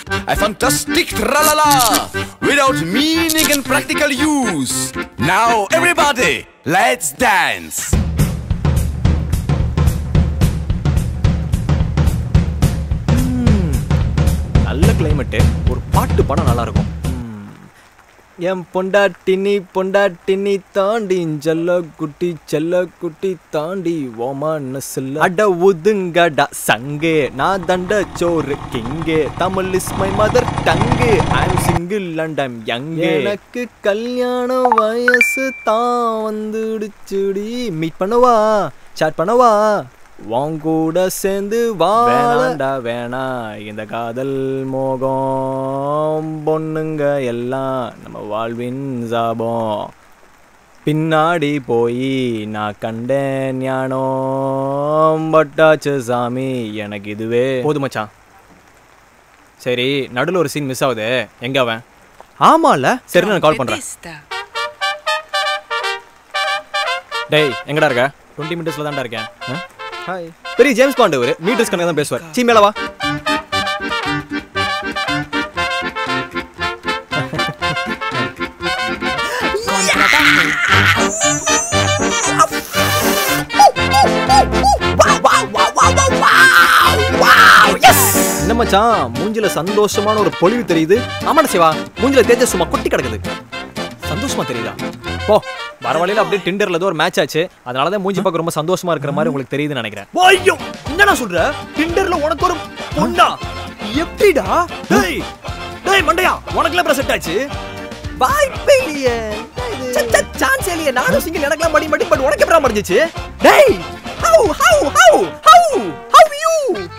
A fantastic tralala without meaning and practical use. Now, everybody, let's dance. நல்ல climate ஒரு பாட்டு படம் நல்லா இருக்கும் என் பொண்டாட்டினி பொண்டாட்டினி தாண்டி செல்ல குட்டி செல்ல குட்டி தாண்டி ஓமான செல்ல அட ஒதுங்கடா சங்கே நான் தண்ட சோறு கிங்கே தமிழ் is my mother tongue I'm single and I'm young எனக்கு கல்யாண வயசு தான் வந்துடுச்சுடி மீட் பண்ணவா சாட் பண்ணவா உன் கூட சேர்ந்து வாழடா வேணா இந்த காதல் மோகம் பொண்ணுங்க எல்லாம் நம்ம வாழ்வின் சாபம் பின்னாடி போய் நான் கண்டேன் ஞானம் பட்டாச்சு சாமி எனக்கு இதுவே போதும் மச்சான் சரி நடுவில் ஒரு சீன் மிஸ் ஆகுது எங்க அவன் ஆமால சரி நான் கால் பண்றேன் Trompetista. டேய் எங்கடா இருக்க டுவெண்ட்டி மினிட்ஸ்ல தான்டா இருக்கேன் ஹாய் பெரிய ஜேம்ஸ் பாண்ட் ஒரு மீட்டர்ஸ் கணக்கு தான் பேசுவார் சீ மேல வா என்ன மச்சான் மூஞ்சில சந்தோஷமான ஒரு பொலிவு தெரியுது ஆமாடா சிவா மூஞ்சில தேஜஸ் சும்மா கொட்டி கிடக்குது சந்தோஷமா தெரியுதா போ வர வழியில அப்படியே டிண்டர்ல ஏதோ ஒரு மேட்ச் ஆச்சு அதனால தான் மூஞ்சி பார்க்க ரொம்ப சந்தோஷமா இருக்கிற மாதிரி உங்களுக்கு தெரியுதுன்னு நினைக்கிறேன் ஐயோ என்னடா சொல்ற டிண்டர்ல உனக்கு ஒரு பொண்ணா எப்படிடா டேய் டேய் மண்டையா உனக்குலாம் அப்புறம் செட் ஆச்சு வாய்ப்பே இல்லையே சான்ஸ் இல்லையே நானும் சிங்கிள் எனக்குலாம் மடி மடி பட் உனக்கு எப்படி மடிஞ்சிச்சு டேய் how how how how how you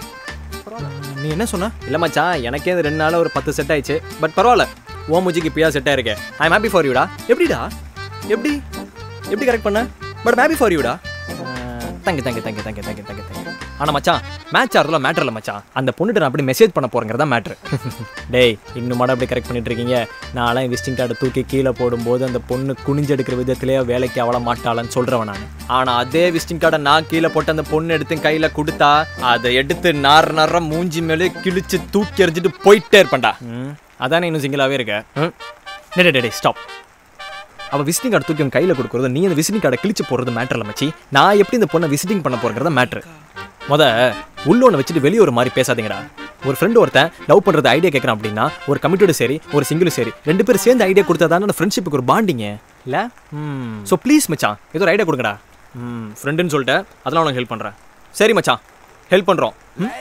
நீ என்ன சொன்ன இல்ல மச்சான் எனக்கே இந்த ரெண்டு நாள் ஒரு பத்து செட் ஆயிடுச்சு பட் பரவாயில்ல ஓ மூஞ்சிக்கு இப்பயா செட் ஆயிருக்கு ஐ எம் ஹாப்பி ஃபார் யூடா எப்படிடா எப்படி எப்படி கரெக்ட் பண்ண பட் ஹாப்பி ஃபார் யூடா thank you thank you thank you thank you thank you thank you thank you ஆனால் மச்சான் மேட்ச் ஆடுறதுல மேட்டர் இல்லை மச்சான் அந்த பொண்ணுகிட்ட நான் அப்படி மெசேஜ் பண்ண போறேங்கிறதா மேட்ரு டேய் இன்னும் மாட அப்படி கரெக்ட் பண்ணிட்டு இருக்கீங்க நான்லாம் விசிட்டிங் கார்டை தூக்கி கீழே போடும்போது அந்த பொண்ணு குனிஞ்செடுக்கிற விதத்திலேயே வேலைக்கு அவள மாட்டாளன்னு சொல்றவன் நான் ஆனால் அதே விசிட்டிங் கார்டை நான் கீழே போட்டு அந்த பொண்ணு எடுத்து கையில் கொடுத்தா அதை எடுத்து நார் நார மூஞ்சி மேலே கிழிச்சு தூக்கி எறிஞ்சிட்டு போயிட்டே இருப்பேன்டா ம், அதானே இன்னும் சிங்கிளாகவே இருக்க ம். டேய், டேய், டேய் ஸ்டாப் அவள் விசிட்டிங் கார்டு தூக்கி உன் கையில் கொடுக்குறது நீ அந்த விசிட்டிங் கார்டை கிழிச்சு போடுறது மேட்டர் இல்லை மச்சி நான் எப்படி இந்த பொண்ணை விசிட்டிங் பண்ண போறேங்கிறத மேட்ரு முத உள்ளோனை வச்சுட்டு வெளியே ஒரு மாதிரி பேசாதீங்கடா ஒரு ஃப்ரெண்டு ஒருத்தன் லவ் பண்ணுறது ஐடியா கேட்குறான் அப்படின்னா ஒரு கமிட்டோடு சரி ஒரு சிங்கிளும் சரி ரெண்டு பேரும் சேர்ந்து ஐடியா கொடுத்தா தானே ஃப்ரெண்ட்ஷிப்புக்கு ஒரு பாண்டிங்க இல்லை ஸோ ப்ளீஸ் மச்சான் ஏதோ ஒரு ஐடியா கொடுங்கடா ம் ஃப்ரெண்டுன்னு சொல்லிட்டு அதெல்லாம் உனக்கு ஹெல்ப் பண்ணுறேன் சரி மச்சான் ஹெல்ப் பண்ணுறோம்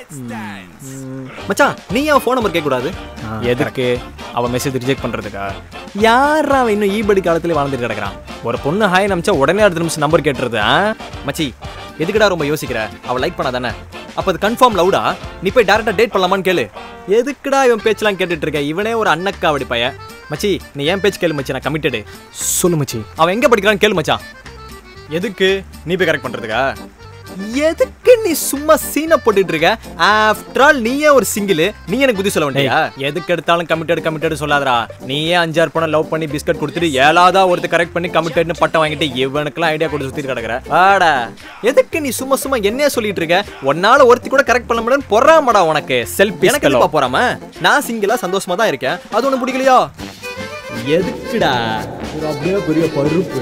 மச்சான் நீ ஏன் ஃபோன் நம்பர் கேட்கக்கூடாது எதுக்கு அவன் மெசேஜ் ரிஜெக்ட் பண்ணுறதுக்கா யாரா அவன் இன்னும் ஈபடி காலத்துல வாழ்ந்துட்டு கிடக்குறான் ஒரு பொண்ணு ஹாய் நம்பிச்சா உடனே அடுத்த நிமிஷம் நம்பர் கேட்டுருது ஆ? மச்சி எதுக்குடா ரொம்ப யோசிக்கிற அவ லைக் பண்ணா தானே அப்ப அது கன்ஃபார்ம் லவுடா நீ போய் டேரக்டா டேட் பண்ணலாமான்னு கேளு எதுக்குடா இவன் பேச்செல்லாம் கேட்டுட்டு இருக்க இவனே ஒரு அண்ணக்காவடி பையன் மச்சி நீ ஏன் பேச்சு கேளு மச்சி நான் கமிட்டடு சொல்லு மச்சி அவன் எங்க படிக்கிறான்னு கேளு மச்சான் எதுக்கு நீ போய் கரெக்ட் பண்றதுக்கா எதுக்கு நீ சும்மா சீனை போட்டுட்டு இருக்க ஆஃப்டர் ஆல் நீயே ஒரு சிங்கிள் நீ எனக்கு புத்தி சொல்ல வேண்டியா எதுக்கு எடுத்தாலும் கமிட்டட் கமிட்டட் சொல்லாதடா நீயே அஞ்சாறு பணம் லவ் பண்ணி பிஸ்கட் கொடுத்துட்டு ஏழாவதா ஒருத்தர் கரெக்ட் பண்ணி கமிட்டட்னு பட்டம் வாங்கிட்டு இவனுக்குலாம் ஐடியா கொடுத்து சுத்திட்டு கிடக்குற ஆடா எதுக்கு நீ சும்மா சும்மா என்னைய சொல்லிட்டு இருக்க உன்னால ஒருத்தி கூட கரெக்ட் பண்ண முடியும் பொறாமடா உனக்கு செல்ஃபி எனக்கு எதுப்பா பொறாம நான் சிங்கிளா சந்தோஷமா தான் இருக்கேன் அது உனக்கு பிடிக்கலையா எதுக்குடா ஒரு அப்படியே பெரிய பருப்பு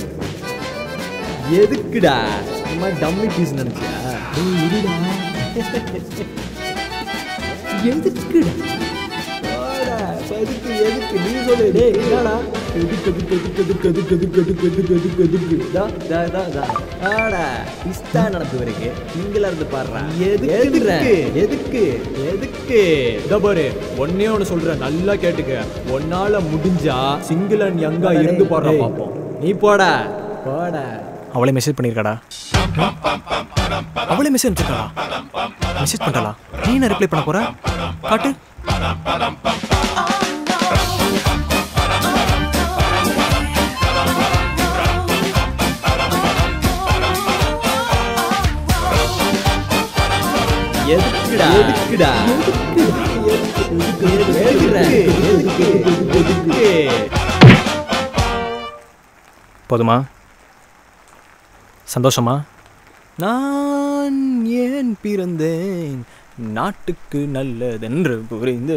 எதுக்குடா இந்த மாதிரி டம்மி பீஸ் நினைச்சியா டேய் இருடா எதுக்குடா போடா, எதுக்கு எதுக்கு நீ சொல்லு டேய் என்னடா எதுக்கு எதுக்கு எதுக்கு எதுக்கு எதுக்கு எதுக்கு எதுக்கு எதுக்கு எதுக்கு எதுக்கு தா தா தா தா ஆடா இஸ்தா நடந்து வரீங்க நீங்களா இருந்து பாடுறா எதுக்கு எதுக்கு எதுக்கு இதோ பாரு ஒன்னே ஒன்று சொல்றேன் நல்லா கேட்டுக்க ஒன்னால முடிஞ்சா சிங்கிள் அண்ட் யங்கா இருந்து பாடுறா பாப்போம் நீ போடா போடா அவளே மெசேஜ் பண்ணிருக்காடா அவளே மெசேஜ் அனுப்பிச்சிருக்காளா மெசேஜ் பண்ணலா நீ என்ன ரிப்ளை பண்ண போற காட்டு எதுக்குடா எதுக்குடா போதுமா சந்தோஷமா நான் ஏன் பிறந்தேன் நாட்டுக்கு நல்லதென்று புரிந்து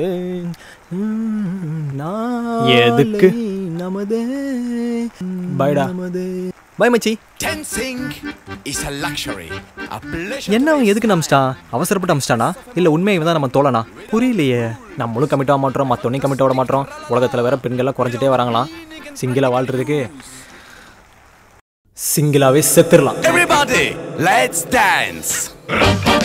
எதுக்கு நமதே பைடா பை மச்சி Dancing is a luxury, a pleasure. என்ன அவன் எதுக்கு நம்பிச்சிட்டான் அவசரப்பட்டு அமிச்சிட்டானா இல்லை உண்மையை தான் நம்ம தோழனா புரியலையே நம்மளும் கமிட் ஆக மாட்டோம் மற்றவனையும் கமிட் ஆக மாட்டோம் உலகத்தில் வேற பெண்கள்லாம் குறைஞ்சிட்டே வராங்களாம் சிங்கிளாக வாழ்றதுக்கு சிங்கிளாவே செத்துடலாம் Everybody, let's dance.